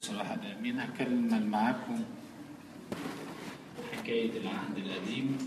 صراحة مين هكمل معاكم حكاية العهد القديم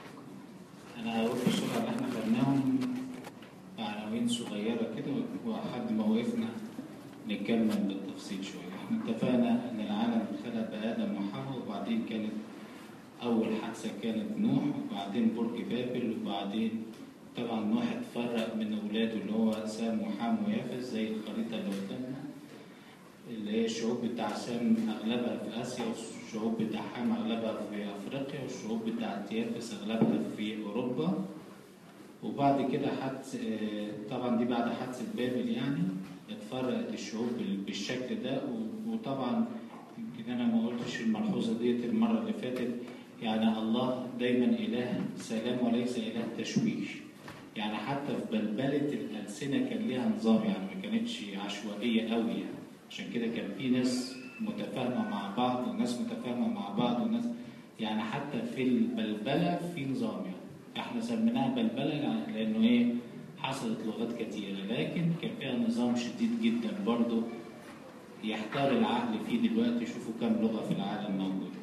أنا هقول بسرعة اللي احنا خدناهم بعناوين صغيرة كده وحد ما وقفنا نكمل بالتفصيل شوية احنا اتفقنا إن العالم اتخلق بآدم وحواء وبعدين كانت أول حادثة كانت نوح وبعدين برج بابل وبعدين طبعا نوح اتفرق من أولاده اللي هو سام وحام ويافس زي الخريطة اللي قدامنا اللي هي الشعوب بتاع سام اغلبها في اسيا والشعوب بتاع حام اغلبها في افريقيا والشعوب بتاع يافس اغلبها في اوروبا وبعد كده حدث طبعا دي بعد حادثه بابل يعني اتفرقت الشعوب بالشكل ده وطبعا يمكن انا ما قلتش الملحوظه ديت المره اللي فاتت يعني الله دايما اله سلام وليس اله تشويش يعني حتى في بلبله الالسنه كان ليها نظام يعني ما كانتش عشوائيه قوي يعني عشان كده كان في ناس متفاهمه مع بعض وناس متفاهمه مع بعض وناس يعني حتى في البلبله في نظام يعني احنا سميناها بلبله لانه ايه حصلت لغات كتيره لكن كان فيها نظام شديد جدا برضه يحتار العقل فيه دلوقتي شوفوا كم لغه في العالم موجوده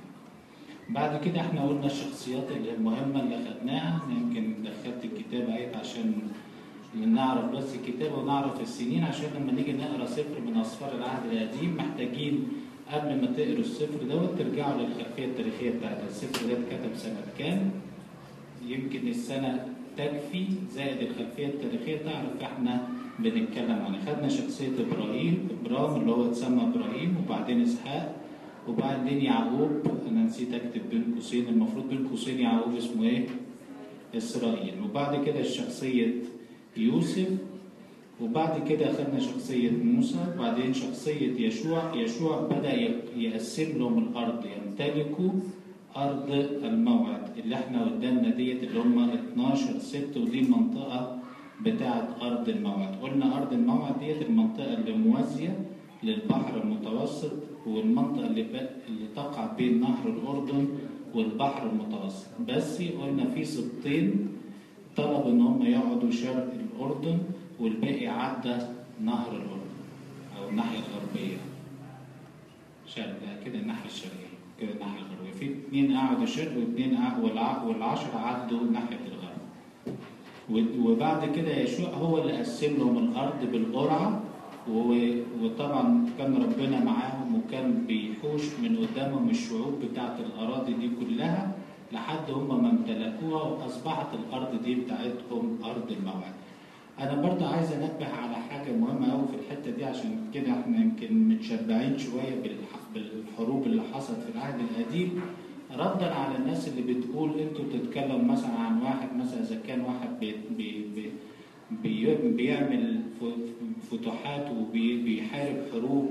بعد كده احنا قلنا الشخصيات المهمه اللي خدناها يمكن دخلت الكتاب اهيت عشان نعرف بس الكتاب ونعرف السنين عشان لما نيجي نقرا سفر من اسفار العهد القديم محتاجين قبل ما تقروا السفر دوت ترجعوا للخلفيه التاريخيه بتاعت السفر ده اتكتب سنه كام يمكن السنه تكفي زائد الخلفيه التاريخيه تعرف احنا بنتكلم عن خدنا شخصيه ابراهيم ابرام اللي هو اتسمى ابراهيم وبعدين اسحاق وبعدين يعقوب انا نسيت اكتب بين قوسين المفروض بين قوسين يعقوب اسمه ايه؟ اسرائيل وبعد كده الشخصيه يوسف وبعد كده خدنا شخصية موسى وبعدين شخصية يشوع يشوع بدأ يقسم لهم الأرض يمتلكوا أرض الموعد اللي احنا قدامنا ديت اللي هم 12 ست ودي المنطقة بتاعة أرض الموعد قلنا أرض الموعد ديت المنطقة اللي موازية للبحر المتوسط والمنطقة اللي, اللي تقع بين نهر الأردن والبحر المتوسط بس قلنا في سبطين طلبوا ان هم يقعدوا شرق الاردن والباقي عدى نهر الاردن او الناحيه الغربيه شرق كده الناحيه الشرقيه كده الناحيه الغربيه في اثنين قعدوا شرق واثنين والعشره عدوا ناحيه الغرب وبعد كده يشوع هو اللي قسم لهم الارض بالقرعه وطبعا كان ربنا معاهم وكان بيحوش من قدامهم الشعوب بتاعت الاراضي دي كلها لحد هم ما امتلكوها واصبحت الارض دي بتاعتهم ارض الموعد. انا برضه عايز انبه على حاجه مهمه قوي في الحته دي عشان كده احنا يمكن متشبعين شويه بالحروب اللي حصلت في العهد القديم ردا على الناس اللي بتقول انتوا بتتكلم مثلا عن واحد مثلا اذا كان واحد بي بي بي بي بيعمل فتوحات وبيحارب حروب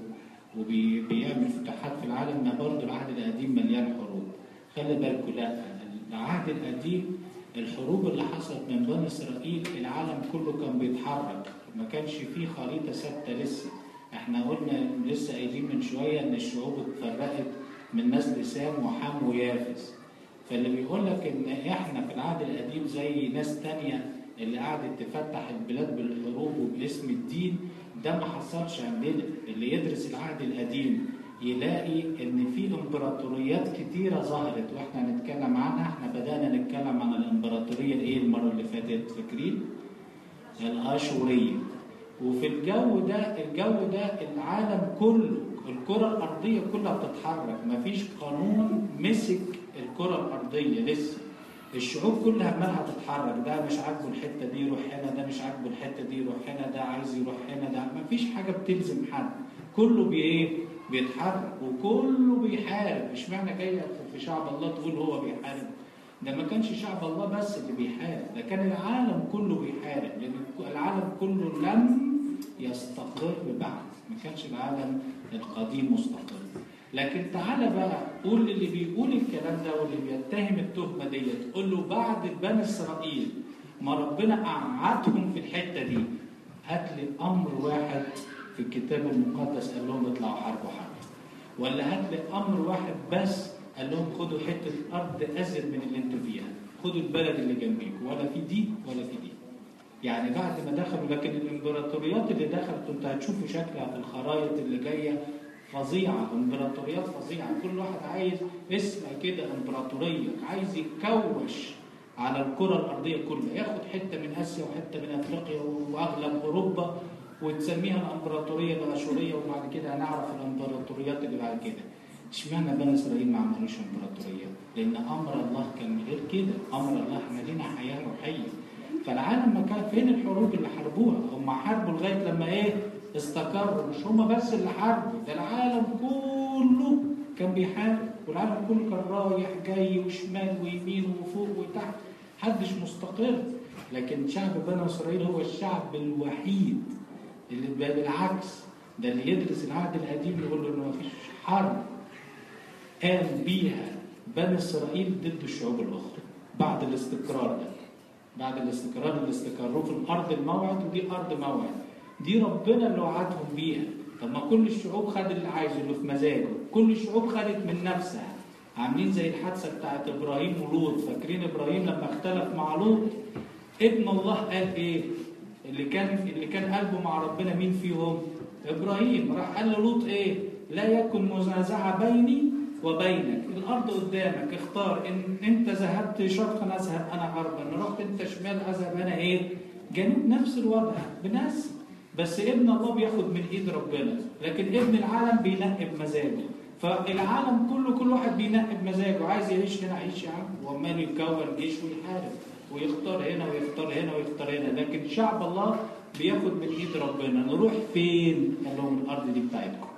وبيعمل فتوحات في العالم ما برضه العهد القديم مليان حروب. خلي بالكم لا العهد القديم الحروب اللي حصلت من بني اسرائيل العالم كله كان بيتحرك ما كانش فيه خريطه ثابته لسه احنا قلنا لسه قايلين من شويه ان الشعوب اتفرقت من نسل سام وحام ويافس فاللي بيقول لك ان احنا في العهد القديم زي ناس تانية اللي قعدت تفتح البلاد بالحروب وباسم الدين ده ما حصلش عندنا اللي يدرس العهد القديم يلاقي ان في امبراطوريات كتيره ظهرت واحنا هنتكلم عنها احنا بدانا نتكلم عن الامبراطوريه الايه المره اللي فاتت فاكرين الاشوريه وفي الجو ده الجو ده العالم كله الكره الارضيه كلها بتتحرك مفيش قانون مسك الكره الارضيه لسه الشعوب كلها عمالها تتحرك ده مش عاجبه الحته دي يروح هنا ده مش عاجبه الحته دي يروح هنا ده عايز يروح هنا ده مفيش حاجه بتلزم حد كله بايه بيتحرك وكله بيحارب مش معنى جاي في شعب الله تقول هو بيحارب ده ما كانش شعب الله بس اللي بيحارب ده كان العالم كله بيحارب لان العالم كله لم يستقر بعد ما كانش العالم القديم مستقر لكن تعالى بقى قول للي بيقول الكلام ده واللي بيتهم التهمه ديت قول له بعد بني اسرائيل ما ربنا قعدهم في الحته دي هات لي امر واحد في الكتاب المقدس قال لهم اطلعوا حاربوا حرب ولا هات لي امر واحد بس قال لهم خدوا حته ارض ازيد من اللي انتوا فيها خدوا البلد اللي جنبيكم ولا في دي ولا في دي يعني بعد ما دخلوا لكن الامبراطوريات اللي دخلت انت هتشوفوا شكلها في الخرائط اللي جايه فظيعه امبراطوريات فظيعه كل واحد عايز اسمها كده امبراطوريه عايز يكوش على الكره الارضيه كلها ياخد حته من اسيا وحته من افريقيا واغلب اوروبا وتسميها الامبراطوريه الاشوريه وبعد كده هنعرف الامبراطوريات اللي بعد كده اشمعنى بني اسرائيل ما عملوش امبراطوريه؟ لان امر الله كان غير كده، امر الله احنا لينا حياه روحيه. فالعالم ما كان فين الحروب اللي حاربوها؟ هم حاربوا لغايه لما ايه؟ استقروا، مش هم بس اللي حاربوا، ده العالم كله كان بيحارب، والعالم كله كان رايح جاي وشمال ويمين وفوق وتحت، محدش مستقر. لكن شعب بني اسرائيل هو الشعب الوحيد اللي بالعكس ده اللي يدرس العهد القديم يقول له انه مفيش حرب قام بيها بني اسرائيل ضد الشعوب الاخرى بعد الاستقرار ده بعد الاستقرار اللي استقروا في الارض الموعد ودي ارض موعد دي ربنا اللي وعدهم بيها طب ما كل الشعوب خد اللي عايزه اللي في مزاجه كل الشعوب خدت من نفسها عاملين زي الحادثه بتاعت ابراهيم ولوط فاكرين ابراهيم لما اختلف مع لوط ابن الله قال ايه اللي كان اللي كان قلبه مع ربنا مين فيهم ابراهيم راح قال لوط ايه لا يكن منازعه بيني وبينك الارض قدامك اختار ان انت ذهبت شرقا اذهب انا غربا رحت انت شمال اذهب انا ايه جنوب نفس الوضع بنفس بس ابن الله بياخد من ايد ربنا لكن ابن العالم بينقي بمزاجه فالعالم كله كل واحد بينقي بمزاجه عايز يعيش هنا عيش يا عم وعمال يكون جيش ويحارب ويختار هنا ويختار هنا ويختار هنا لكن شعب الله بياخد من ايد ربنا نروح فين؟ قال لهم الارض دي بتاعتكم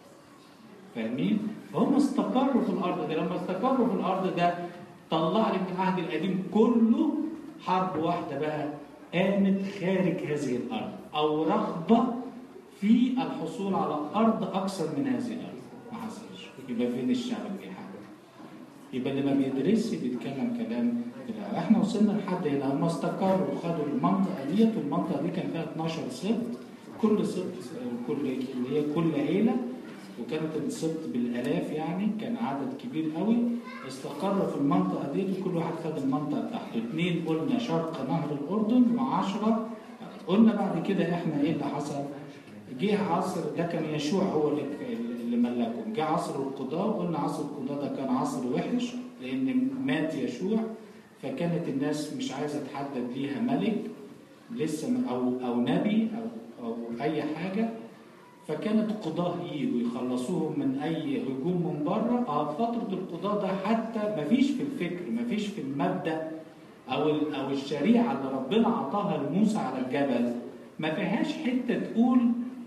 فاهمين؟ فهم استقروا في الارض ده لما استقروا في الارض ده طلع لي من العهد القديم كله حرب واحده بقى قامت خارج هذه الارض او رغبه في الحصول على ارض اكثر من هذه الارض ما حصلش يبقى فين الشعب اللي بيحارب يبقى اللي ما بيدرسش بيتكلم كلام لا احنا وصلنا لحد هنا هم استقروا وخدوا المنطقه ديت والمنطقه دي كان فيها 12 سبت كل سبت كل اللي هي كل عيله وكانت السبت بالالاف يعني كان عدد كبير قوي استقر في المنطقه دي وكل واحد خد المنطقه بتاعته اثنين قلنا شرق نهر الاردن وعشرة قلنا بعد كده احنا ايه اللي حصل جه عصر ده كان يشوع هو اللي اللي ملكهم جه عصر القضاء قلنا عصر القضاء ده كان عصر وحش لان مات يشوع فكانت الناس مش عايزه تحدد ليها ملك لسه او او نبي او او اي حاجه فكانت قضاه يجوا يخلصوهم من اي هجوم من بره اه فتره القضاه ده حتى ما فيش في الفكر ما فيش في المبدا او او الشريعه اللي ربنا عطاها لموسى على الجبل ما فيهاش حته تقول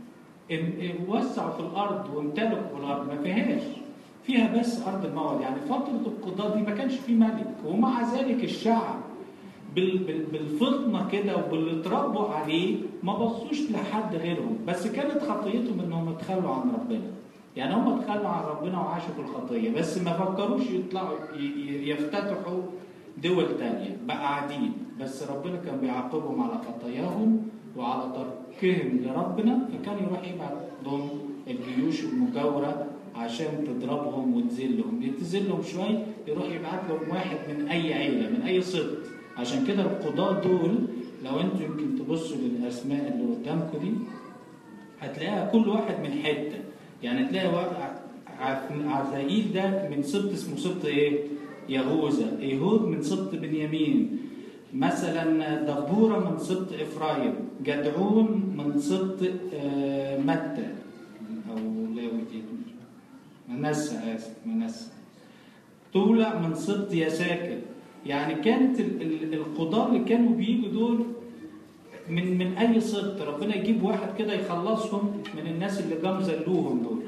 وسعوا في الارض وامتلكوا في الارض ما فيهاش فيها بس ارض الموعد يعني فتره القضاه دي ما كانش في ملك ومع ذلك الشعب بالفطنه كده وباللي اتربوا عليه ما بصوش لحد غيرهم بس كانت خطيتهم انهم اتخلوا عن ربنا يعني هم اتخلوا عن ربنا وعاشوا في الخطيه بس ما فكروش يطلعوا يفتتحوا دول تانية بقى قاعدين بس ربنا كان بيعاقبهم على خطاياهم وعلى تركهم لربنا فكان يروح يبعت لهم الجيوش المجاوره عشان تضربهم وتذلهم تذلهم شويه يروح يبعت لهم واحد من اي عيله من اي سبط عشان كده القضاة دول لو انتوا يمكن تبصوا للاسماء اللي قدامكم دي هتلاقيها كل واحد من حته يعني تلاقي عزائيل ده من سبط اسمه سبط ايه؟ يهوذا، يهود من سبط بنيامين مثلا دبورة من سبط إفرايم جدعون من سبط متى أو لاوي منسى آسف منسى طولع من سبط يساكر يعني كانت القضاة اللي كانوا بيجوا دول من من اي سبط ربنا يجيب واحد كده يخلصهم من الناس اللي جم زلوهم دول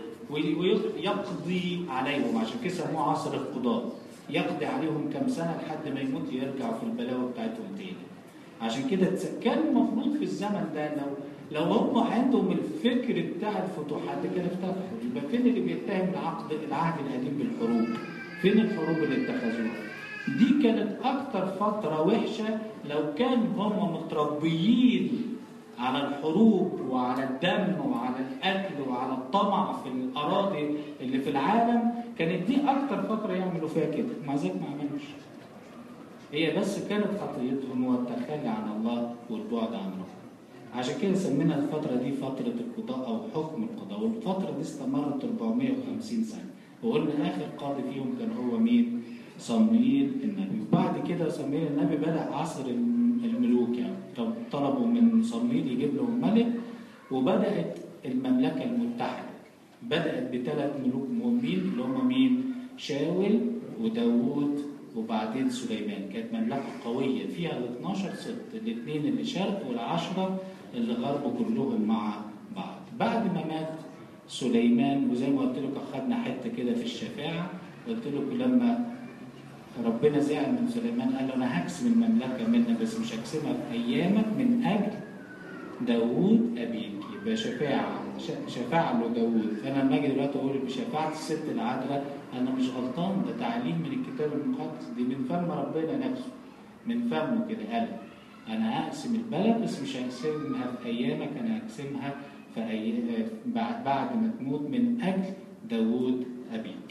ويقضي عليهم عشان كده سموه عصر القضاة يقضي عليهم كم سنه لحد ما يموت يرجعوا في البلاوه بتاعتهم تاني عشان كده كان المفروض في الزمن ده لو لو هم عندهم الفكر بتاع الفتوحات كده افتتحوا يبقى فين اللي بيتهم العقد العهد القديم بالحروب؟ فين الحروب اللي اتخذوها؟ دي كانت أكتر فترة وحشة لو كان هم متربيين على الحروب وعلى الدم وعلى الأكل وعلى الطمع في الأراضي اللي في العالم كانت دي أكتر فترة يعملوا فيها كده مع ذلك ما عملوش هي بس كانت خطيتهم هو التخلي عن الله والبعد عن ربنا عشان كده سمينا الفترة دي فترة القضاء أو حكم القضاء والفترة دي استمرت 450 سنة وقلنا آخر قاضي فيهم كان هو مين؟ صموئيل النبي وبعد كده صموئيل النبي بدأ عصر الملوك يعني طب- طلبوا من صموئيل يجيب لهم ملك وبدأت المملكة المتحدة بدأت بثلاث ملوك مهمين اللي هم مين؟ شاول وداوود وبعدين سليمان كانت مملكة قوية فيها ال 12 ست الاثنين اللي شرق والعشرة اللي غرب كلهم مع بعض بعد ما مات سليمان وزي ما قلت لكم أخدنا حتة كده في الشفاعة قلت لكم لما ربنا زعل من سليمان قال له انا هقسم المملكه منك بس مش هقسمها في ايامك من اجل داوود ابيك يبقى شفاعه ش- شفاعه لداوود فانا لما اجي دلوقتي اقول بشفاعه الست العذراء انا مش غلطان ده تعليم من الكتاب المقدس دي من فم ربنا نفسه من فمه كده قال انا هقسم البلد بس مش هقسمها في ايامك انا هقسمها في أي... بعد بعد ما تموت من اجل داوود ابيك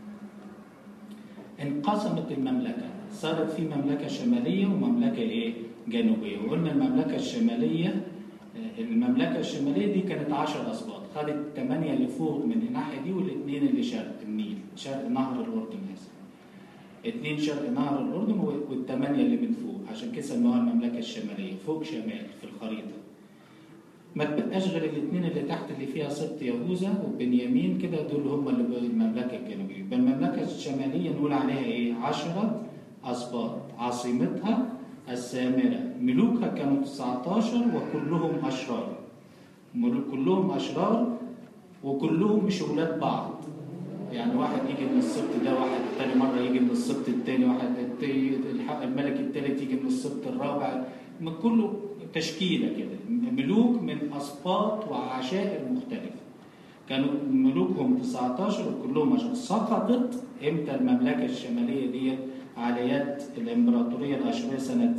انقسمت المملكة صارت في مملكة شمالية ومملكة إيه؟ جنوبية وقلنا المملكة الشمالية آه، المملكة الشمالية دي كانت 10 أسباط خدت الثمانية اللي فوق من الناحية دي والاثنين اللي شرق النيل شرق نهر الأردن آسف اتنين شرق نهر الأردن والثمانية اللي من فوق عشان كده سموها المملكة الشمالية فوق شمال في الخريطة ما تبقاش غير الاثنين اللي تحت اللي فيها سبط يهوذا وبنيامين كده دول هم اللي بقوا المملكه الجنوبيه يبقى المملكه الشماليه نقول عليها ايه؟ عشرة اسباط عاصمتها السامره ملوكها كانوا 19 وكلهم اشرار ملوك كلهم اشرار وكلهم مش ولاد بعض يعني واحد يجي من السبط ده واحد تاني مرة يجي من السبط التاني واحد الت- الح- الملك التالت يجي من السبط الرابع من كله تشكيلة كده ملوك من أسباط وعشائر مختلفة كانوا ملوكهم 19 وكلهم عشان سقطت امتى المملكة الشمالية دي على يد الإمبراطورية الأشورية سنة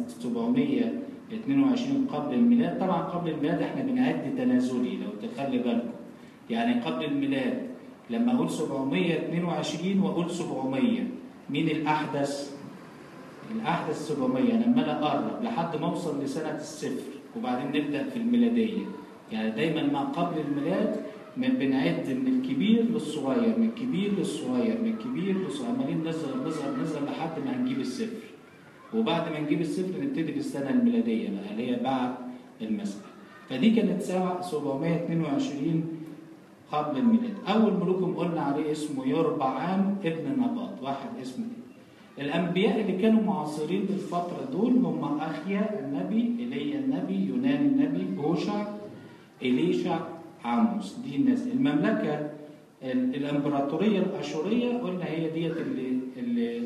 722 قبل الميلاد طبعا قبل الميلاد احنا بنعد تنازلي لو تخلي بالكم يعني قبل الميلاد لما اقول 722 واقول 700 مين الاحدث؟ الاحدث 700 انا عمال اقرب لحد ما اوصل لسنه الصفر وبعدين نبدا في الميلاديه يعني دايما ما قبل الميلاد من بنعد من الكبير للصغير من الكبير للصغير من الكبير للصغير عمالين نصغر نصغر نصغر لحد ما هنجيب الصفر وبعد ما نجيب الصفر نبتدي بالسنه الميلاديه بقى اللي هي بعد المسيح فدي كانت سنه 722 قبل الميلاد أول ملوكهم قلنا عليه اسمه يربعام ابن نباط واحد اسمه كده الأنبياء اللي كانوا معاصرين بالفترة دول هم أخيا النبي إيليا النبي يونان النبي هوشع إليشع عاموس دي الناس المملكة ال- الإمبراطورية الأشورية قلنا هي ديت اللي اللي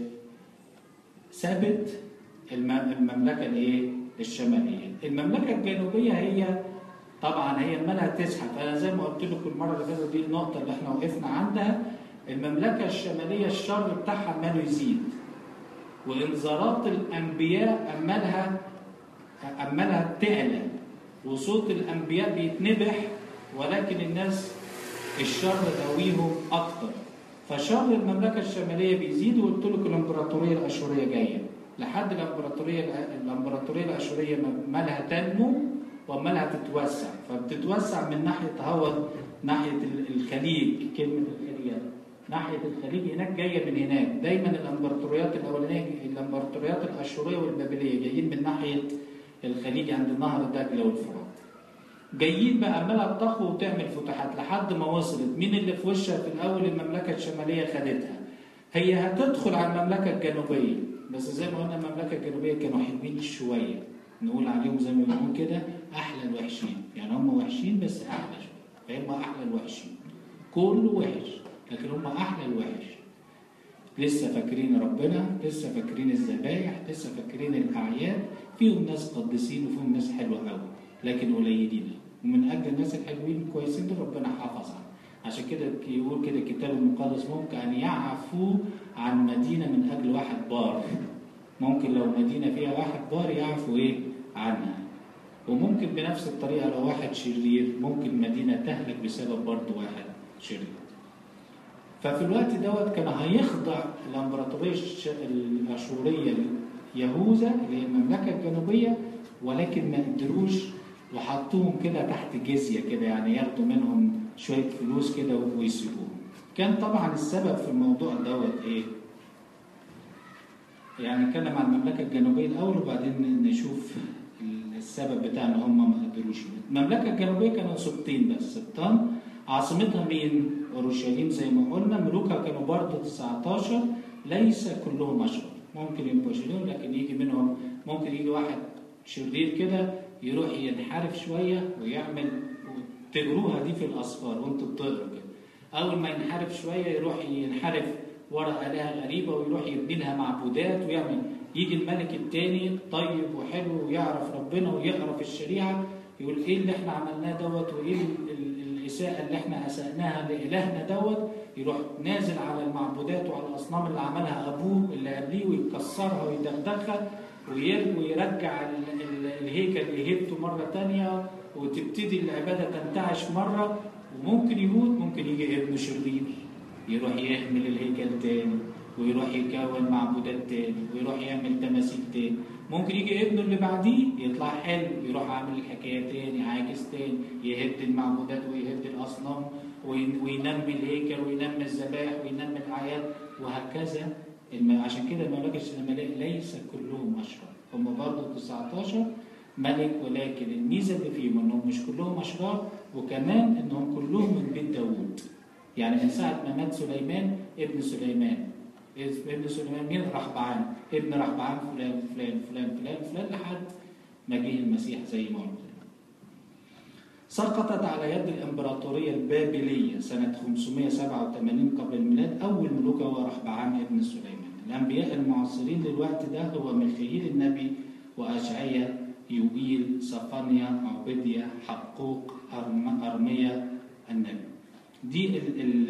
سابت الم- المملكة الإيه؟ الشمالية المملكة الجنوبية هي طبعا هي عمالها تزحف انا زي ما قلت لكم المره اللي فاتت دي النقطه اللي احنا وقفنا عندها المملكه الشماليه الشر بتاعها عماله يزيد وانذارات الانبياء عمالها عمالها تعلى وصوت الانبياء بيتنبح ولكن الناس الشر غاويهم اكتر فشر المملكه الشماليه بيزيد وقلت لكم الامبراطوريه الاشوريه جايه لحد الامبراطوريه الامبراطوريه الاشوريه مالها تنمو وعمالها تتوسع فبتتوسع من ناحيه هو ناحيه ال- الخليج كلمه الخليج يعني. ناحيه الخليج هناك جايه من هناك دايما الامبراطوريات الاولانيه الامبراطوريات الاشوريه والبابليه جايين من ناحيه الخليج عند نهر دجله والفرات جايين بقى عماله تضخ وتعمل فتوحات لحد ما وصلت مين اللي في وشها في الاول المملكه الشماليه خدتها هي هتدخل على المملكه الجنوبيه بس زي ما قلنا المملكه الجنوبيه كانوا حلوين شويه نقول عليهم زي ما بنقول كده احلى الوحشين يعني هم وحشين بس احلى شويه فهم احلى الوحشين كله وحش لكن هم احلى الوحش لسه فاكرين ربنا لسه فاكرين الذبايح لسه فاكرين الاعياد فيهم ناس قديسين وفيهم ناس حلوه قوي لكن قليلين ومن اجل الناس الحلوين الكويسين دول ربنا حافظ عنهم عشان كده يقول كده الكتاب المقدس ممكن ان يعفو عن مدينه من اجل واحد بار ممكن لو مدينه فيها واحد بار يعفو ايه عنها وممكن بنفس الطريقه لو واحد شرير ممكن مدينه تهلك بسبب برضه واحد شرير ففي الوقت دوت كان هيخضع الامبراطوريه الش- الاشوريه يهوذا اللي هي المملكه الجنوبيه ولكن ما قدروش وحطوهم كده تحت جزيه كده يعني ياخدوا منهم شويه فلوس كده ويسيبوهم كان طبعا السبب في الموضوع دوت ايه؟ يعني نتكلم عن المملكه الجنوبيه الاول وبعدين نشوف السبب بتاع ان هم ما قدروش المملكه الجنوبيه كانوا سبطين بس سبطان عاصمتها مين؟ اورشليم زي ما قلنا ملوكها كانوا برضه 19 ليس كلهم اشرار ممكن يبقوا شرير لكن يجي منهم ممكن يجي واحد شرير كده يروح ينحرف شويه ويعمل تقروها دي في الاسفار وانتوا بتقروا كده اول ما ينحرف شويه يروح ينحرف ورا آلهة غريبة ويروح يبني لها معبودات ويعمل يجي الملك التاني طيب وحلو ويعرف ربنا ويقرا في الشريعة يقول ايه اللي احنا عملناه دوت وايه الإساءة اللي احنا أسأناها لإلهنا دوت يروح نازل على المعبودات وعلى الأصنام اللي عملها أبوه اللي قبليه ويكسرها ويدغدغها ويرجع الهيكل لهيبته مرة تانية وتبتدي العبادة تنتعش مرة وممكن يموت ممكن يجي ابنه شرير يروح يهمل الهيكل تاني ويروح يكون معبودات تاني ويروح يعمل تماثيل تاني ممكن يجي ابنه اللي بعديه يطلع حلو يروح عامل الحكايه تاني عاكس تاني يهد المعبودات ويهد الاصنام وينمي الهيكل وينمي الذبائح وينمي الاعياد وهكذا عشان كده المملكه الشماليه ليس كلهم اشرار هم برضه 19 ملك ولكن الميزه اللي فيهم انهم مش كلهم اشرار وكمان انهم كلهم من بيت داوود يعني من ساعه ما مات سليمان ابن سليمان ابن سليمان مين رحبعان ابن رحبعان فلان فلان فلان فلان فلان لحد ما جه المسيح زي ما قلت سقطت على يد الامبراطوريه البابليه سنه 587 قبل الميلاد اول ملوك هو رحبعان ابن سليمان الانبياء المعاصرين للوقت ده هو ميخائيل النبي واشعيا يوئيل صفانيا عبيديا حقوق ارميا النبي دي ال ال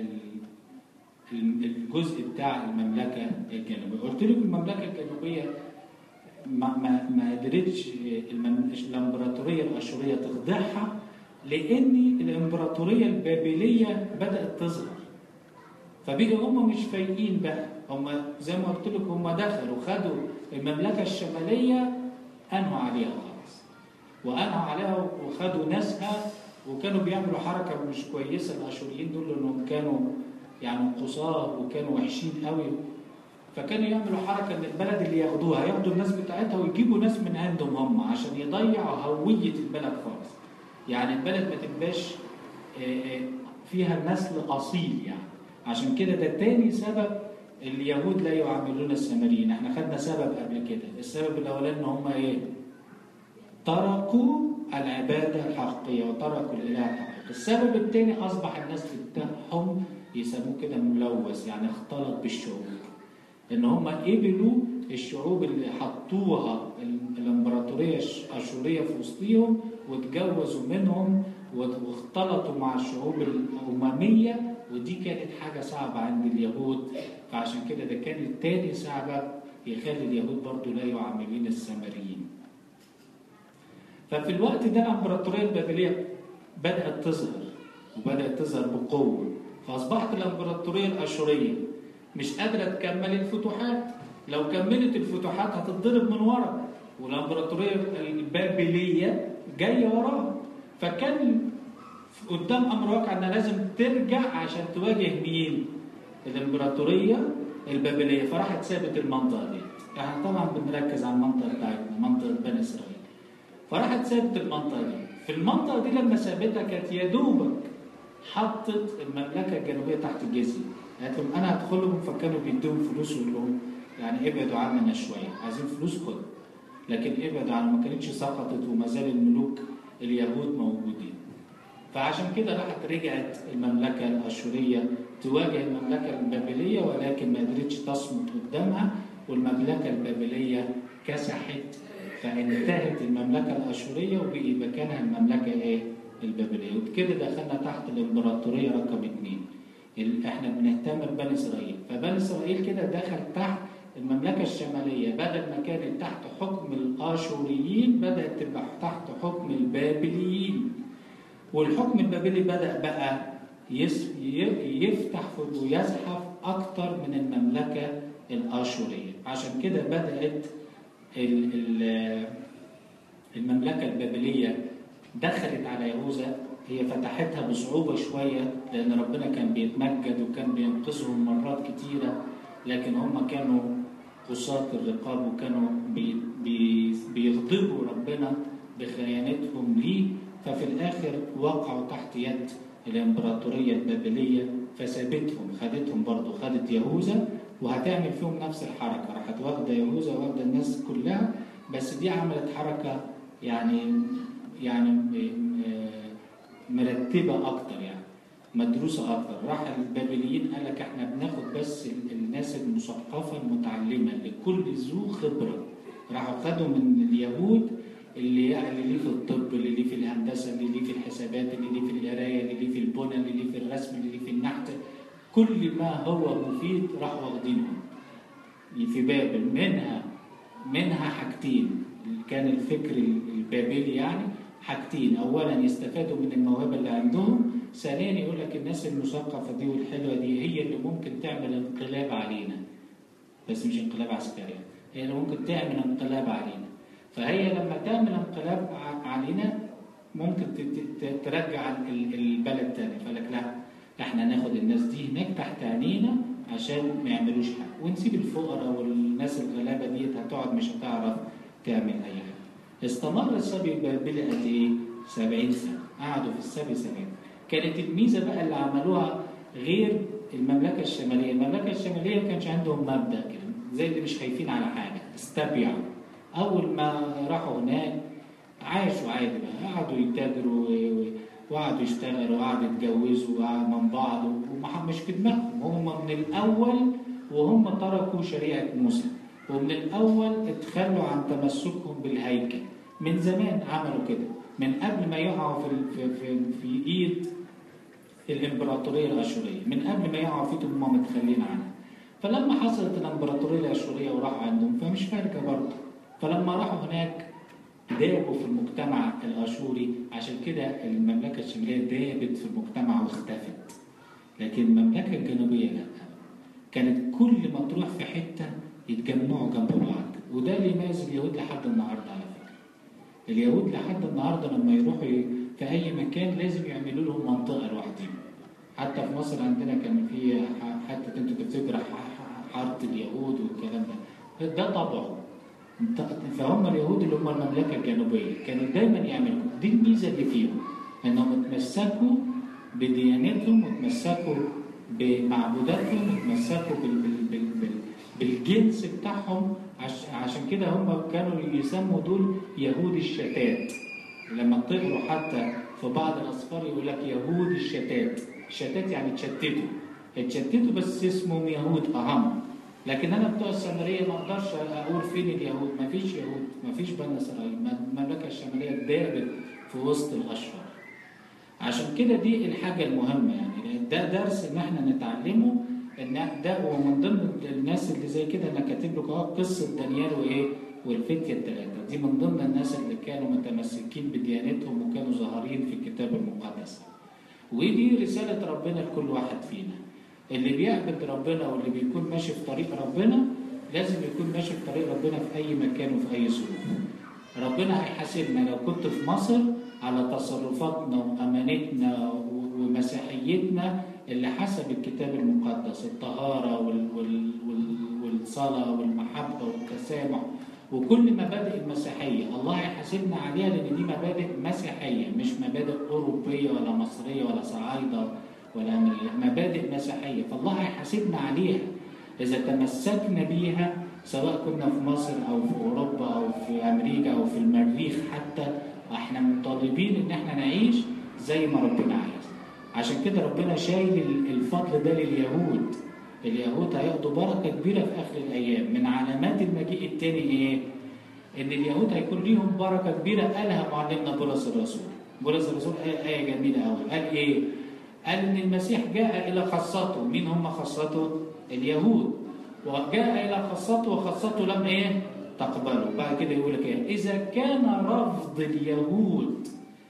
ال الجزء بتاع المملكه الجنوبيه قلت لكم المملكه الجنوبيه ما ما ما قدرتش الامبراطوريه الاشوريه تخضعها لان الامبراطوريه البابليه بدات تظهر فبقي هم مش فايقين بقى هم زي ما قلت لكم هم دخلوا خدوا المملكه الشماليه انهوا عليها خلاص وانهوا عليها وخدوا ناسها وكانوا بيعملوا حركه مش كويسه الاشوريين دول لانهم كانوا يعني قصاه وكانوا وحشين قوي فكانوا يعملوا حركه ان البلد اللي ياخدوها ياخدوا الناس بتاعتها ويجيبوا ناس من عندهم هم عشان يضيعوا هويه البلد خالص. يعني البلد ما تبقاش فيها نسل اصيل يعني عشان كده ده تاني سبب اليهود لا يعاملون السامريين احنا خدنا سبب قبل كده السبب الاولاني ان هم ايه تركوا العباده الحقيقيه وتركوا الاله الحقيقي السبب الثاني اصبح النسل بتاعهم يسموه كده ملوث يعني اختلط بالشعوب ان هم قبلوا الشعوب اللي حطوها الامبراطوريه الاشوريه في وسطهم واتجوزوا منهم واختلطوا مع الشعوب الامميه ودي كانت حاجه صعبه عند اليهود فعشان كده ده كان التاني سبب يخلي اليهود برضو لا يعاملون السامريين ففي الوقت ده الامبراطوريه البابليه بدات تظهر وبدات تظهر بقوه فاصبحت الامبراطوريه الاشوريه مش قادره تكمل الفتوحات لو كملت الفتوحات هتتضرب من ورا والامبراطوريه البابليه جايه وراها فكان قدام امر واقع انها لازم ترجع عشان تواجه مين؟ الامبراطوريه البابليه فراحت سابت المنطقه دي احنا طبعا بنركز على المنطقه بتاعتنا منطقه بني اسرائيل فراحت سابت المنطقه دي في المنطقه دي لما سابتها كانت يا دوبك حطت المملكه الجنوبيه تحت الجزيه قالت لهم انا هدخلهم فكانوا بيدوهم فلوس ويقول لهم يعني ابعدوا عننا شويه عايزين فلوس خدوا لكن ابعدوا عن ما كانتش سقطت وما زال الملوك اليهود موجودين فعشان كده راحت رجعت المملكه الاشوريه تواجه المملكه البابليه ولكن ما قدرتش تصمد قدامها والمملكه البابليه كسحت فانتهت المملكه الاشوريه وبقي مكانها المملكه ايه؟ البابليه وبكده دخلنا تحت الامبراطوريه رقم اثنين احنا بنهتم ببني اسرائيل فبني اسرائيل كده دخل تحت المملكه الشماليه بدل ما كانت تحت حكم الاشوريين بدات تبقى تحت حكم البابليين والحكم البابلي بدا بقى يفتح ويزحف اكتر من المملكه الاشوريه عشان كده بدات المملكه البابليه دخلت على يهوذا هي فتحتها بصعوبة شوية لأن ربنا كان بيتمجد وكان بينقذهم مرات كتيرة لكن هم كانوا قصاة الرقاب وكانوا بي بي بيغضبوا ربنا بخيانتهم ليه ففي الآخر وقعوا تحت يد الإمبراطورية البابلية فسابتهم خدتهم برضه خدت يهوذا وهتعمل فيهم نفس الحركة راحت واخدة يهوذا واخدة الناس كلها بس دي عملت حركة يعني يعني مرتبة أكتر يعني مدروسة أكتر راح البابليين قال لك احنا بناخد بس الناس المثقفة المتعلمة اللي كل ذو خبرة راحوا خدوا من اليهود اللي اللي ليه في الطب اللي ليه في الهندسة اللي ليه في الحسابات اللي ليه في القراية اللي ليه في البنى اللي ليه في الرسم اللي ليه في النحت كل ما هو مفيد راحوا واخدينهم في بابل منها منها حاجتين كان الفكر البابلي يعني حاجتين اولا يستفادوا من الموهبه اللي عندهم ثانيا يقول لك الناس المثقفه دي والحلوه دي هي اللي ممكن تعمل انقلاب علينا بس مش انقلاب عسكري هي اللي ممكن تعمل انقلاب علينا فهي لما تعمل انقلاب علينا ممكن ترجع البلد تاني فقال لك لا احنا ناخد الناس دي هناك تحت عينينا عشان ما يعملوش حاجه ونسيب الفقراء والناس الغلابه ديت هتقعد مش هتعرف تعمل اي حاجه استمر السبي البابلي قد ايه؟ 70 سنه قعدوا في السبي 70 كانت الميزه بقى اللي عملوها غير المملكه الشماليه، المملكه الشماليه ما كانش عندهم مبدا كده زي اللي مش خايفين على حاجه استبيعوا اول ما راحوا هناك عاشوا عادي بقى قعدوا يتاجروا وقعدوا يشتغلوا وقعدوا يتجوزوا من بعض ومش في دماغهم هم من الاول وهم تركوا شريعه موسى ومن الأول اتخلوا عن تمسكهم بالهيكل من زمان عملوا كده من قبل ما يقعوا في في في, في ايد الامبراطوريه الاشوريه من قبل ما يقعوا في هم متخلين عنها فلما حصلت الامبراطوريه الاشوريه وراحوا عندهم فمش فارقه برضه فلما راحوا هناك دابوا في المجتمع الاشوري عشان كده المملكه الشماليه دابت في المجتمع واختفت لكن المملكه الجنوبيه لا كانت كل ما تروح في حته يتجمعوا جنب بعض وده اللي يميز اليهود لحد النهارده على فكره اليهود لحد النهارده لما يروحوا في اي مكان لازم يعملوا لهم منطقه لوحدهم حتى في مصر عندنا كان في حتى انتوا تفتكروا حاره اليهود والكلام ده ده طبعه فهم اليهود اللي هم المملكه الجنوبيه كانوا دايما يعملوا دي الميزه اللي فيهم انهم اتمسكوا بديانتهم وتمسكوا بمعبوداتهم وتمسكوا بال بال بال بال بالجنس بتاعهم عشان كده هم كانوا يسموا دول يهود الشتات لما تقروا حتى في بعض الاسفار يقول لك يهود الشتات الشتات يعني تشتتوا اتشتتوا بس اسمهم يهود اهم لكن انا بتوع السامريه ما اقدرش اقول فين اليهود ما فيش يهود ما فيش بني اسرائيل المملكه الشماليه دابت في وسط الاشرار عشان كده دي الحاجه المهمه يعني ده درس ان احنا نتعلمه ان ده ومن ضمن الناس اللي زي كده انا كاتب لكم اهو قصه دانيال وايه والفتيه الثلاثه دي من ضمن الناس اللي كانوا متمسكين بديانتهم وكانوا ظاهرين في الكتاب المقدس ودي رساله ربنا لكل واحد فينا اللي بيعبد ربنا واللي بيكون ماشي في طريق ربنا لازم يكون ماشي في طريق ربنا في اي مكان وفي اي ظروف ربنا هيحاسبنا لو كنت في مصر على تصرفاتنا وامانتنا ومسيحيتنا اللي حسب الكتاب المقدس الطهارة وال وال وال والصلاة والمحبة والتسامح وكل مبادئ المسيحية الله هيحاسبنا عليها لأن دي مبادئ مسيحية مش مبادئ أوروبية ولا مصرية ولا صعايدة ولا مبادئ مسيحية فالله هيحاسبنا عليها إذا تمسكنا بيها سواء كنا في مصر أو في أوروبا أو في أمريكا أو في المريخ حتى احنا مطالبين إن احنا نعيش زي ما ربنا عايز عشان كده ربنا شايل الفضل ده لليهود اليهود هياخدوا بركه كبيره في اخر الايام من علامات المجيء الثاني ايه؟ ان اليهود هيكون ليهم بركه كبيره قالها معلمنا بولس الرسول بولس الرسول قال ايه جميله قوي قال ايه؟ قال ان المسيح جاء الى خاصته مين هم خاصته؟ اليهود وجاء الى خاصته وخاصته لم ايه؟ تقبله بعد كده يقول لك ايه؟ اذا كان رفض اليهود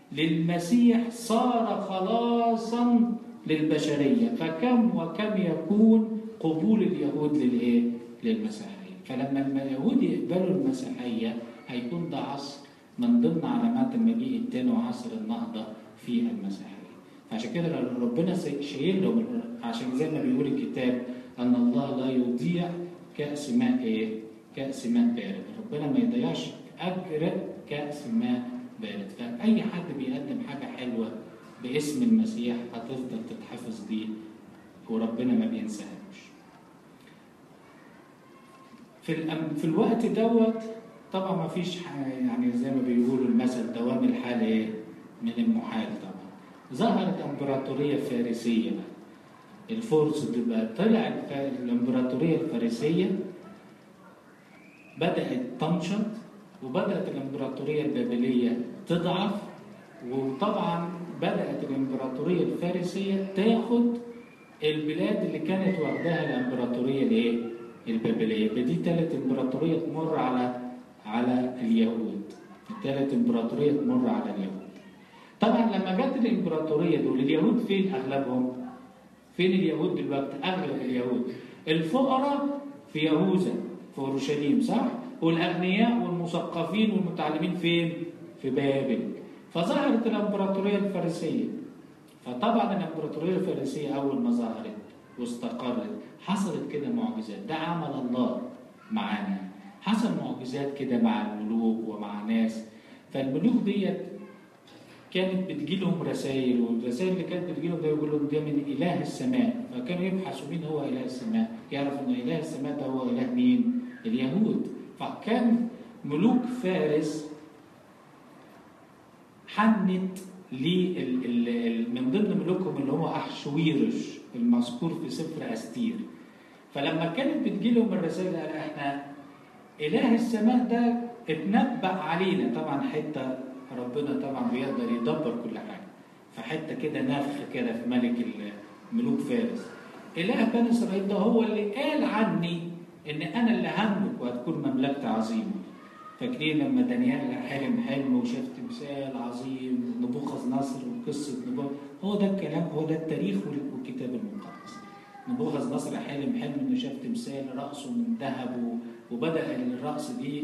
للمسيح صار خلاصا للبشرية فكم وكم يكون قبول اليهود للإيه؟ للمسيحية فلما اليهود يقبلوا المسيحية هيكون ده عصر من ضمن علامات المجيء التاني وعصر النهضة في المسيحية عشان كده ربنا شايل لهم عشان زي ما بيقول الكتاب ان الله لا يضيع كأس ماء ايه؟ كأس ماء بارد، ربنا ما يضيعش اجر كأس ماء بارد، فأي حد بيقدم حاجة حلوة باسم المسيح هتفضل تتحفظ دي وربنا ما بينساهاش. في الأم في الوقت دوت طبعا ما فيش يعني زي ما بيقولوا المثل دوام الحال ايه؟ من المحال طبعا. ظهرت امبراطوريه فارسيه بقى الفرس بقى طلع الامبراطوريه الفارسيه بدات تنشط وبدات الامبراطوريه البابليه تضعف وطبعا بدات الامبراطوريه الفارسيه تاخد البلاد اللي كانت واخداها الامبراطوريه الايه؟ البابليه فدي ثالث امبراطوريه تمر على على اليهود ثالث امبراطوريه تمر على اليهود طبعا لما جت الامبراطوريه دول اليهود فين اغلبهم؟ فين اليهود دلوقتي؟ اغلب اليهود الفقراء في يهوذا في اورشليم صح؟ والاغنياء والمثقفين والمتعلمين فين؟ في بابل فظهرت الامبراطوريه الفارسيه فطبعا الامبراطوريه الفارسيه اول ما ظهرت واستقرت حصلت كده معجزات ده عمل الله معانا حصل معجزات كده مع الملوك ومع ناس فالملوك ديت كانت بتجيلهم رسائل والرسائل اللي كانت بتجيلهم ده يقول لهم ده من اله السماء فكانوا يبحثوا مين هو اله السماء يعرف ان اله السماء ده هو اله مين اليهود فكان ملوك فارس حنت من ضمن ملوكهم اللي هو احشويرش المذكور في سفر استير فلما كانت بتجيلهم الرسائل قال احنا اله السماء ده اتنبأ علينا طبعا حته ربنا طبعا بيقدر يدبر كل حاجه فحته كده نفخ كده في ملك ملوك فارس اله بني اسرائيل ده هو اللي قال عني ان انا اللي هملك وهتكون مملكتي عظيمه فاكرين لما دانيال حلم حلم وشاف تمثال عظيم نبوخذ نصر وقصه نبوخذ هو ده الكلام هو ده التاريخ والكتاب المقدس نبوخذ نصر حلم حلم انه شاف تمثال راسه من ذهب وبدا الراس دي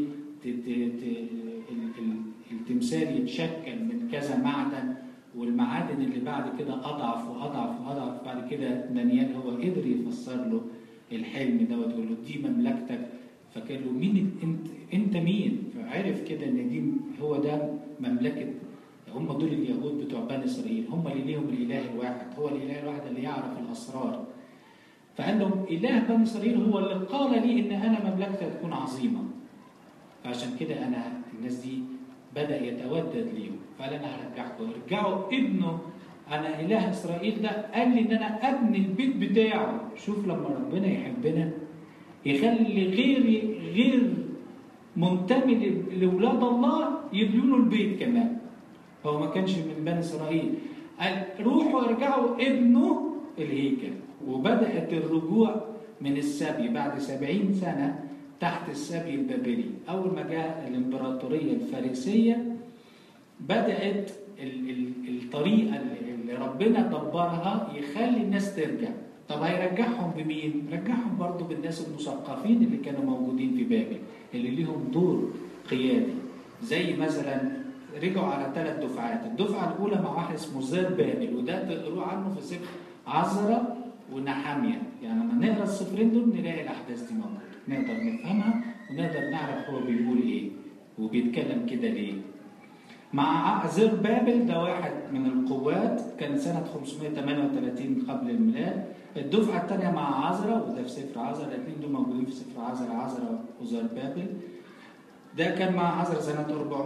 التمثال يتشكل من كذا معدن والمعادن اللي بعد كده اضعف واضعف واضعف بعد كده دانيال هو قدر يفسر له الحلم ده وتقول له دي مملكتك فقال له مين انت انت مين؟ فعرف كده ان دي هو ده مملكه هم دول اليهود بتوع بني اسرائيل هم اللي ليهم الاله الواحد هو الاله الواحد اللي يعرف الاسرار فقال لهم اله بني اسرائيل هو اللي قال لي ان انا مملكتي هتكون عظيمه فعشان كده انا الناس دي بدا يتودد ليهم فقال انا هرجعكم ارجعوا ابنه انا اله اسرائيل ده قال لي ان انا ابني البيت بتاعه شوف لما ربنا يحبنا يخلي غير غير منتمي لاولاد الله يبنوا له البيت كمان هو ما كانش من بني اسرائيل قال روحوا ارجعوا ابنه الهيكل وبدات الرجوع من السبي بعد سبعين سنه تحت السبي البابلي أول ما جاء الإمبراطورية الفارسية بدأت الطريقة اللي ربنا دبرها يخلي الناس ترجع طب هيرجعهم بمين؟ رجعهم برضو بالناس المثقفين اللي كانوا موجودين في بابل اللي ليهم دور قيادي زي مثلا رجعوا على ثلاث دفعات الدفعة الأولى مع واحد اسمه زاد بابل وده تقروا عنه في سفر عزرة ونحامية يعني لما نقرا السفرين دول نلاقي الأحداث دي موجودة نقدر نفهمها ونقدر نعرف هو بيقول ايه وبيتكلم كده ليه مع زر بابل ده واحد من القوات كان سنة 538 قبل الميلاد الدفعة الثانية مع عزرا وده في سفر عزرا الاثنين دول موجودين في سفر عزرا عزرا وزر بابل ده كان مع عزرا سنة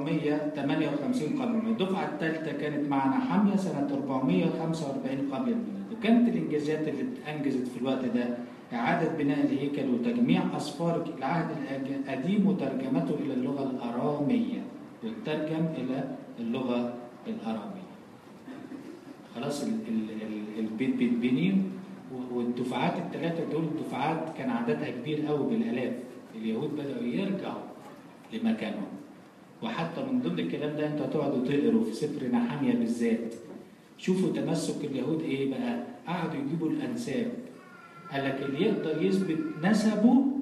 458 قبل الميلاد الدفعة الثالثة كانت مع نحمية سنة 445 قبل الميلاد وكانت الإنجازات اللي أنجزت في الوقت ده إعادة بناء الهيكل وتجميع أسفار العهد القديم وترجمته إلى اللغة الأرامية وترجم إلى اللغة الأرامية خلاص ال ال ال البيت بيتبني والدفعات الثلاثة دول دفعات كان عددها كبير قوي بالآلاف اليهود بدأوا يرجعوا لمكانهم وحتى من ضمن الكلام ده انتوا هتقعدوا تقروا في سفر نحامية بالذات شوفوا تمسك اليهود ايه بقى قعدوا يجيبوا الانساب قال لك اللي يقدر يثبت نسبه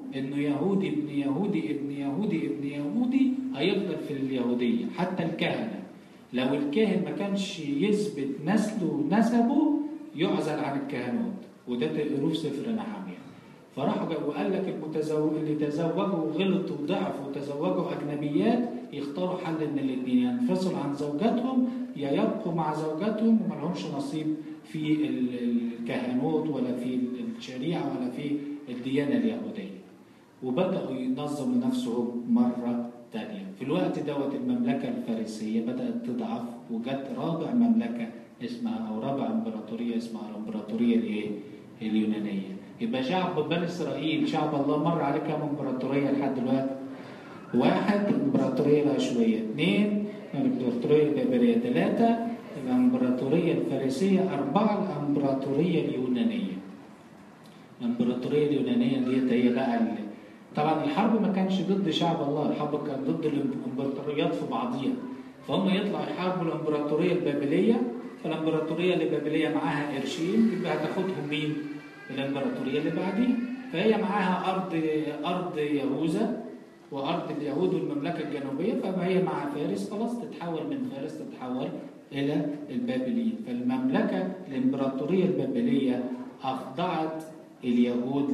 انه يهودي ابن يهودي ابن يهودي ابن يهودي هيفضل في اليهوديه حتى الكهنه لو الكاهن ما كانش يثبت نسله ونسبه يعزل عن الكهنوت وده تقروه في سفر نحمية فراحوا جا- وقال لك المتزوج اللي تزوجوا غلطوا وضعفوا وتزوجوا اجنبيات يختاروا حل من الاثنين ينفصلوا عن زوجاتهم يا يبقوا مع زوجاتهم وما لهمش نصيب في ال- الكهنوت ولا في الشريعه ولا في الديانه اليهوديه وبداوا ينظموا نفسهم مره تانية في الوقت دوت المملكه الفارسيه بدات تضعف وجت رابع مملكه اسمها او رابع امبراطوريه اسمها الامبراطوريه الايه؟ اليونانيه يبقى شعب بني اسرائيل شعب الله مر عليه كام امبراطوريه لحد دلوقتي؟ واحد الامبراطوريه الاشوريه اثنين الامبراطوريه البابليه ثلاثه الامبراطوريه الفارسيه اربعه الامبراطوريه اليونانيه الامبراطوريه اليونانيه ديت هي بقى ال- طبعا الحرب ما كانش ضد شعب الله الحرب كان ضد الامبراطوريات في بعضيها فهم يطلعوا يحاربوا الامبراطوريه البابليه فالامبراطوريه البابليه معاها قرشين يبقى هتاخدهم مين؟ الامبراطوريه اللي بعديها فهي معاها ارض ارض يهوذا وارض اليهود والمملكه الجنوبيه فهي مع فارس خلاص تتحول من فارس تتحول الى البابليين فالمملكه الامبراطوريه البابليه اخضعت اليهود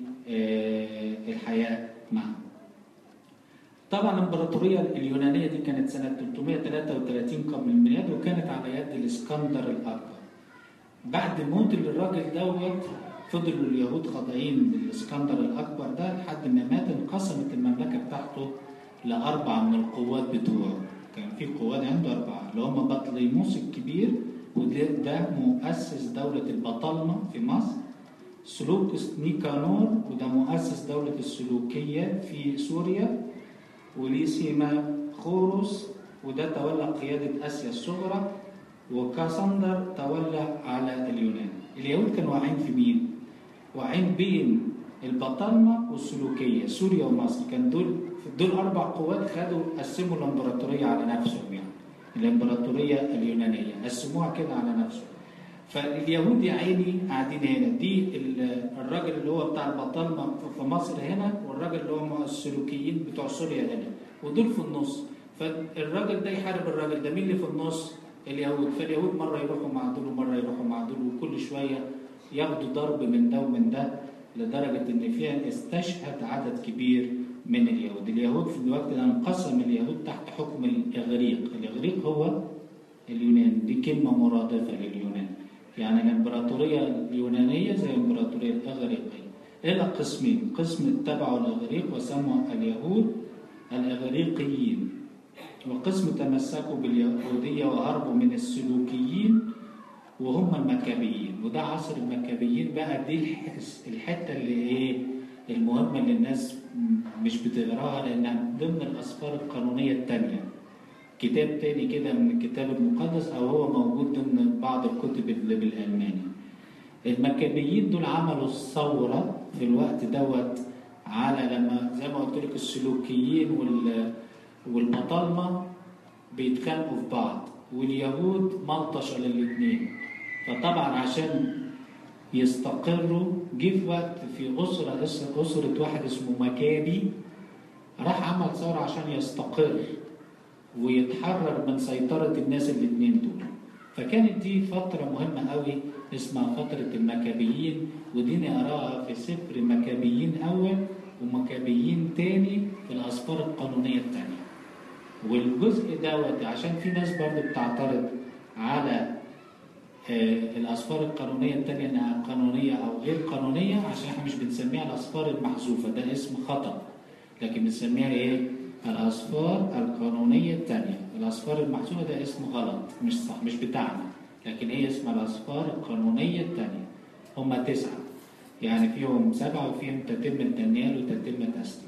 للحياه معهم طبعا الامبراطوريه اليونانيه دي كانت سنه 333 قبل الميلاد وكانت على يد الاسكندر الاكبر بعد موت الراجل دوت فضلوا اليهود خاضعين للاسكندر الاكبر ده لحد ما مات انقسمت المملكه بتاعته لاربعه من القوات بتوعه كان في قوات عنده اربعه اللي هم بطليموس الكبير وده ده مؤسس دوله البطالمه في مصر سلوكس نيكانور وده مؤسس دولة السلوكية في سوريا وليسيما خوروس وده تولى قيادة آسيا الصغرى وكاسندر تولى على اليونان اليهود كانوا واقعين في مين؟ واقعين بين البطالمة والسلوكية سوريا ومصر كان دول دول أربع قوات خدوا قسموا الإمبراطورية على نفسهم يعني الإمبراطورية اليونانية قسموها كده على نفسهم فاليهود يا عيني قاعدين هنا دي ال- الراجل اللي هو بتاع البطالمه في مصر هنا والراجل اللي هم السلوكيين بتوع سوريا هنا ودول في النص فالراجل ده يحارب الراجل ده مين اللي في النص؟ اليهود فاليهود مره يروحوا مع دول ومره يروحوا مع دول وكل شويه ياخدوا ضرب من ده ومن ده لدرجه ان فيها استشهد عدد كبير من اليهود، اليهود في الوقت ده انقسم اليهود تحت حكم الاغريق، الاغريق هو اليونان دي كلمة مرادفة لليونان يعني الإمبراطورية اليونانية زي الإمبراطورية الإغريقية إلى قسمين قسم اتبعوا الإغريق وسموا اليهود الإغريقيين وقسم تمسكوا باليهودية وهربوا من السلوكيين وهم المكابيين وده عصر المكابيين بقى دي الحس- الحتة اللي إيه المهمة اللي الناس مش بتقراها لأنها من ضمن الأسفار القانونية التانية كتاب تاني كده من الكتاب المقدس او هو موجود ضمن بعض الكتب اللي بالالماني المكابيين دول عملوا الثوره في الوقت دوت على لما زي ما قلت لك السلوكيين وال والبطالمه بيتخانقوا في بعض واليهود ملطشه للاثنين فطبعا عشان يستقروا جه في وقت في اسره اسره واحد اسمه مكابي راح عمل ثوره عشان يستقر ويتحرر من سيطرة الناس الاثنين دول فكانت دي فترة مهمة قوي اسمها فترة المكابيين ودي نقراها في سفر مكابيين أول ومكابيين تاني في الأسفار القانونية التانية والجزء دوت عشان في ناس برضه بتعترض على آه، الأسفار القانونية التانية إنها قانونية أو غير قانونية عشان احنا مش بنسميها الأسفار المحذوفة ده اسم خطأ لكن بنسميها إيه؟ الأسفار القانونية التانية الأسفار المحذوفة ده اسم غلط مش صح مش بتاعنا لكن هي اسمها الأسفار القانونية التانية هما تسعة يعني فيهم سبعة وفيهم تتمة دانيال وتتمة أستير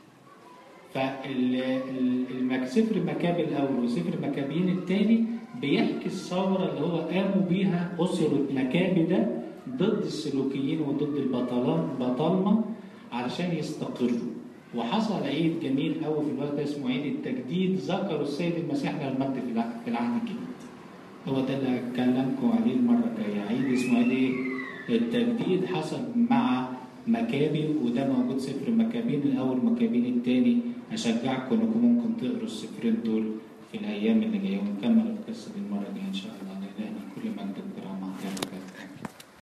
فالسفر مكابي الأول وسفر مكابيين الثاني بيحكي الثورة اللي هو قاموا بيها أسرة مكابي ده ضد السلوكيين وضد البطلان البطالمة علشان يستقروا وحصل عيد جميل قوي في الوقت ده اسمه عيد التجديد ذكروا السيد المسيح له المجد في الع- في العهد الجديد هو ده اللي هكلمكم عليه المرة الجاية عيد اسمه عيد ايه؟ التجديد حصل مع مكابي وده موجود سفر مكابين الأول مكابين التاني أشجعكم إنكم ممكن تقروا السفرين دول في الأيام اللي جاية ونكمل القصة دي المرة الجاية إن شاء الله لإلهنا كل مجد